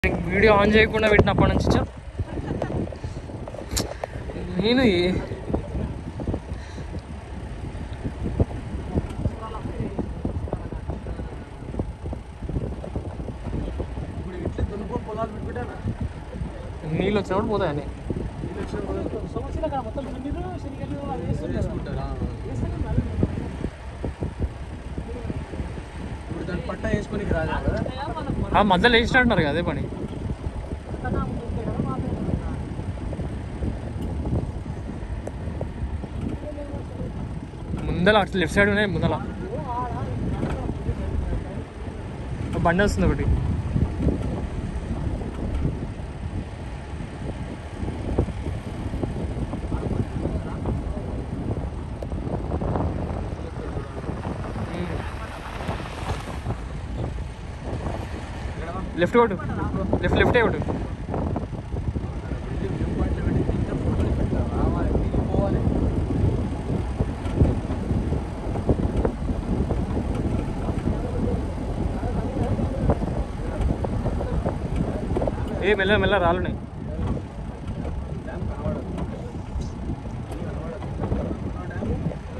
Video on చేయకుండా పెట్టినప్పటి నుంచి చ- నేను ఏ- ఇప్పుడు ఇట్లా దున్నుకొని పొలాలు పెట్టుకుంటానా నీళ్ళు వచ్చినప్పుడు పోతాయని వేసుకుంటారా ఇప్పుడు దాని పట్ట వేసుకొని రాదు కదా ఆ మధ్యలో వేసినట్టున్నారు కదా అదే పని ముందల అట్లా లెఫ్ట్ సైడ్ ఉన్నాయి ముందల ఒక బండి వస్తుంది ఒకటి లెఫ్ట్ కొట్టు లెఫ్ట్ లెఫ్ట్ కొట్టు వ్యూ పాయింట్లో పెట్టి ఇంత ఫోటోలు పెట్టారు రావాలి దిగి పోవాలి ఏ మెల్ల మెల్ల రాలున్నాయి డ్యామ్ కనబడదు ఏం కనబడదు ఆ డ్యామ్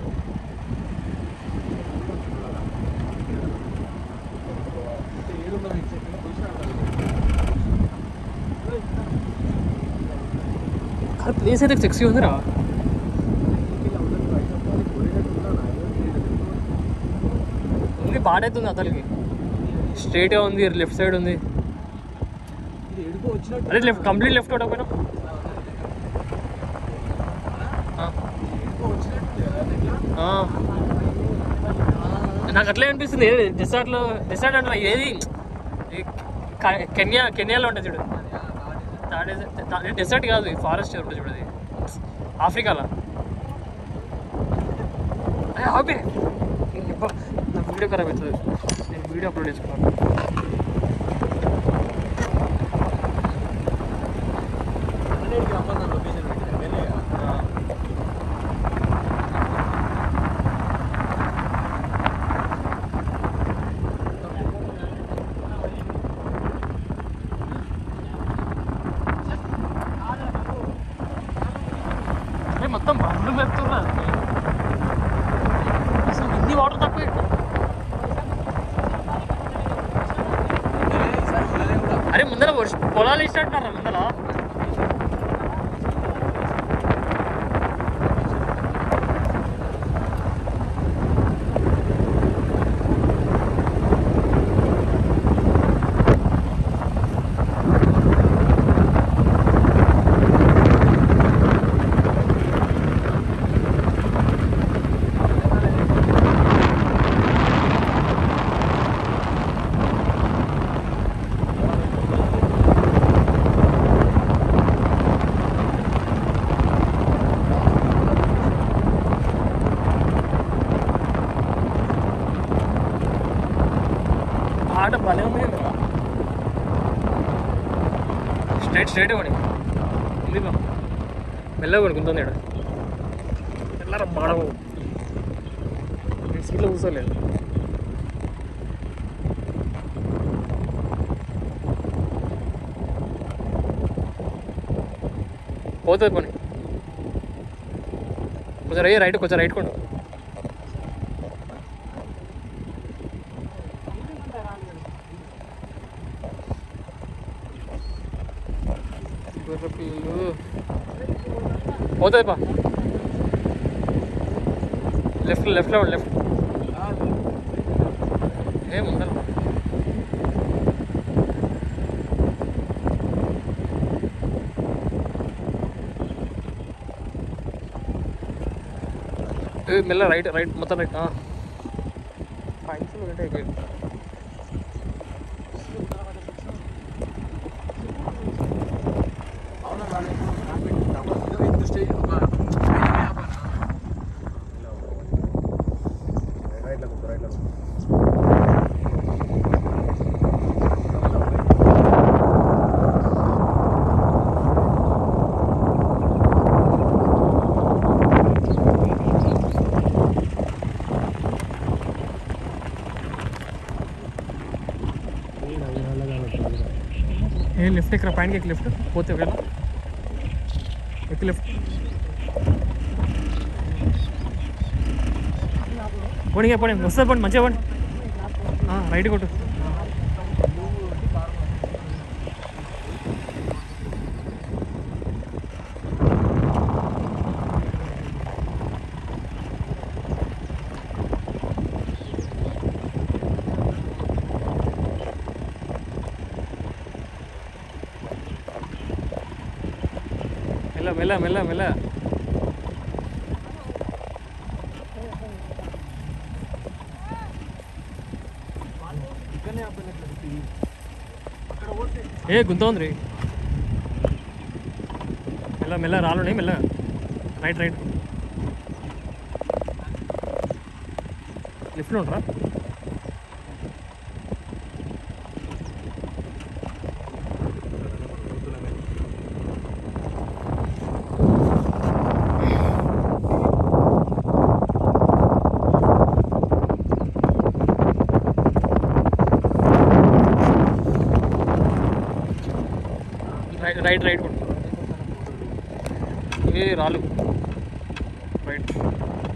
అంటే ఏడున్నర ఎగ్జాక్ట్గా చూసినా ప్లేస్ అయితే సెక్సీ ఉందిరా ఉంది బాడైతుంది అతనికి స్ట్రైట్గా ఉంది లెఫ్ట్ సైడ్ ఉంది ఇది ఎడుపు వచ్చినట్టు అదే లెఫ్ట్ కంప్లీట్ లెఫ్ట్ కొట్టకపోయినా ఎడుపు వచ్చినట్టు కదా ఆ. నాకు అట్లే అనిపిస్తుంది ఏది డిసార్ట్లో డిసార్ట్ అంటే ఏది ఈ క- కెన్యా కెన్యాలో ఉంటుంది చూడు డెసర్ట్ కాదు ఫారెస్ట్ ఉంటుంది చూడు అది ఆఫ్రికాలో అయ్య, ఆపే అబ్బా, నా వీడియో ఖరాబ్ అవుతుంది నేను వీడియో అప్లోడ్ చేసుకున్నాను అన్నిటికీ రమ్మన్నా లొకేషన్ పెట్టిన వెళ్ళే ఆ. అరే మొత్తం బండ్లు పెడుతున్నా అసలు ఇన్ని వాటర్ తక్కువ ఏంటి? ఈసారి వెళ్ళలే కూడా అరే ముందర వర్ష- పొలాలు ఇచ్చినట్టున్నారా ముందర ఆట భలే ఉంది కదా స్ట్రైట్ స్ట్రైట్ పడి ఉంది బా మెల్లగా పడుకుంటుంది ఇక్కడ ఎల్లరా మాడవు నేను సీట్లో కూర్చోలేదు పోతుంది పని కొంచెం రే రైట్ కొంచెం రైట్ కొండు గొర్రె పిల్లలు పోతుంది పా లెఫ్ట్ లెఫ్ట్లో లెఫ్ట్ ఏం ఉండాలి ఏ మెల్ల రైట్ రైట్ మొత్తం రైట్ పాయింట్స్ రైట్ అయిపోయింది అవునా రాలేదు స్టార్ట్ పెట్టింటామా ఇదో ఇంత స్టేజ్ ఒక రైట్లో కూర్చో రైట్లో ఏ లిఫ్ట్ ఇక్కడ పైనకి ఎక్కి లిఫ్ట్ పోతే ఒకవేళ ఎక్కి లిఫ్ట్ పోనీ పోనీ వస్తుంది పోండి మంచిగా పోండి ఆ, రైట్ కొట్టు మెల్ల మెల్ల మెల్ల మెల్ల ఇక్కడనే ఆపినట్లు తిరిగి. అక్కడ పోతే ఏ గుంత ఉంది రే మెల్ల మెల్ల రాళ్ళు మెల్ల రైట్ రైట్ లిఫ్ట్లో ఉంటారా రైట్ రైట్ రైట్ కొట్టు ఇవి రాళ్ళు రైట్